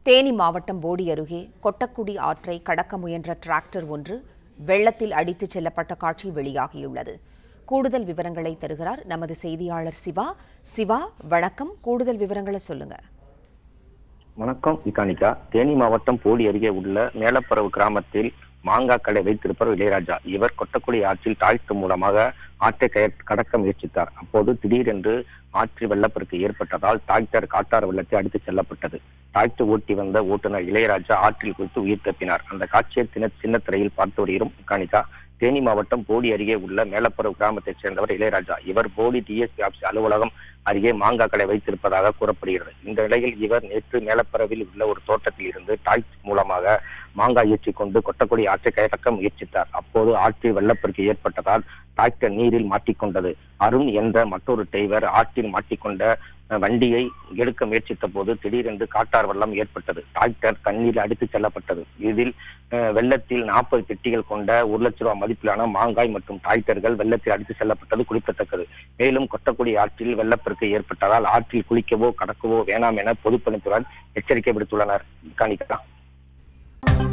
தேனி மாவட்டம் போடி அருகே கொட்டக்குடி ஆற்றை கடக்க முயன்ற டிராக்டர் ஒன்று வெள்ளத்தில் அடித்துச் செல்லப்பட்ட காட்சி வெளியாகியுள்ளது கூடுதல் விவரங்களை தருகிறார் நமது செய்தியாளர் சிவா சிவா வணக்கம் கூடுதல் விவரங்களை சொல்லுங்க வணக்கம் இகானிகா தேனி மாவட்டம் போடி அருகே உள்ள மேலப்பரவு கிராமத்தில் மாங்காய் கடை வைத்திருப்பவர் இளையராஜா இவர் கொட்டக்குடி ஆற்றில் தாழ்த்து மூலமாக ஆற்றை கய- கடக்க முயற்சித்தார் அப்போது திடீரென்று ஆற்றில் வெள்ளப்பெருக்கு ஏற்பட்டதால் டிராக்டர் காட்டார் வெள்ளத்தை அடித்துச் செல்லப்பட்டது டிராக்டர் ஓட்டி வந்த ஓட்டுநர் இளையராஜா ஆற்றில் குதித்து உயிர் தப்பினார் அந்த காட்சியை சின்ன சின்ன திரையில் பார்த்து வருகிறோம் இகானிகா தேனி மாவட்டம் போடி அருகே உள்ள மேலப்பரவு கிராமத்தைச் சேர்ந்தவர் இளையராஜா இவர் போடி டிஎஸ்பி ஆஃபீஸ் அலுவலகம் அருகே மாங்காய் கடை வைத்திருப்பதாக கூறப்படுகிறது இந்த நிலையில் இவர் நேற்று மேலப்பரவில் உள்ள ஒரு தோட்டத்தில் இருந்து டாய்ஸ் மூலமாக மாங்காய் ஏற்றிக் கொண்டு கொட்டக்குடி ஆற்றை கடக்க முயற்சித்தார் அப்போது ஆற்றில் வெள்ளப்பெருக்கு ஏற்பட்டதால் டிராக்டர் நீரில் மாட்டிக்கொண்டது அருண் என்ற மற்றொரு டிரைவர் ஆற்றில் மாட்டிக்கொண்ட அஹ், வண்டியை எடுக்க முயற்சித்த போது திடீரென்று காட்டார் வெள்ளம் ஏற்பட்டது டிராக்டர் தண்ணீரில் அடித்துச் செல்லப்பட்டது இதில் அஹ், வெள்ளத்தில் நாற்பது பெட்டிகள் கொண்ட ஒரு லட்ச ரூபாய் மதிப்பிலான மாங்காய் மற்றும் டிராக்டர்கள் வெள்ளத்தில் அடித்து செல்லப்பட்டது குறிப்பிடத்தக்கது மேலும் கொட்டக்குடி ஆற்றில் வெள்ளப்பெருக்கு ஏற்பட்டதால் ஆற்றில் குளிக்கவோ கடக்கவோ வேண்டாம் என பொதுப்பணித்துறையினர் எச்சரிக்கை விடுத்துள்ளனர் காணிக்கலாம்